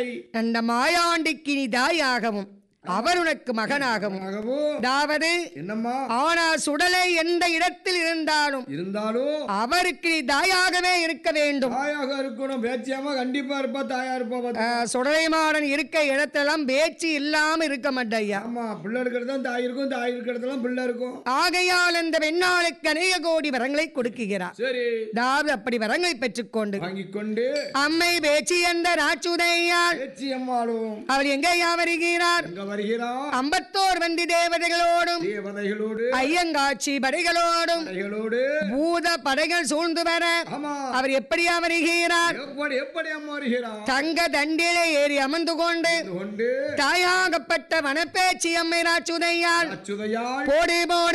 தாய் அந்த மாயாண்டிக்கு நீ தாயாகவும் அவர் உனக்கு மகனாகவும் ஆகவோ அதாவது என்னம்மா ஆனா சுடலை எந்த இடத்தில் இருந்தாலும் இருந்தாலும் அவருக்கு நீ தாயாகவே இருக்க வேண்டும் தாயாக இருக்கணும் பேச்சியாம கண்டிப்பா இருப்பா தாயா இருப்பா பாத்து. ஆஹ், சுடலைமாடன் இருக்க இடத்தெல்லாம் பேச்சு இல்லாம இருக்க மாட்டையா ஆமா பிள்ளை இருக்கிறது தான் தாய் இருக்கும் தாய் இருக்கிறதுலாம் பிள்ளை இருக்கும் ஆகையால் அந்த வெண்ணாளுக்கு அநேக கோடி வரங்களை கொடுக்குகிறார் சரி அதாவது அப்படி வரங்களை பெற்றுக்கொண்டு வாங்கிக் கொண்டு அம்மை பேச்சு என்ற ராச்சுதையால் பேச்சி அம்மாளும் அவர் எங்கேயா வருகிறார் எங்க வருகிறான் அம்பத்தோர் வந்தி தேவதைகளோடும் தேவதைகளோடு ஐயங்காட்சி படைகளோடும் படைகளோடு பூத படைகள் சூழ்ந்து வர ஆமா அவர் எப்படியா வருகிறார் எப்படி எப்படி அம்மா வருகிறான் தங்க தண்டிலே ஏறி அமர்ந்து கொண்டு கொண்டு தாயாகப்பட்ட வனப்பேச்சி அம்மை ராச்சுதையால் அச்சுதையாள் போடி போடி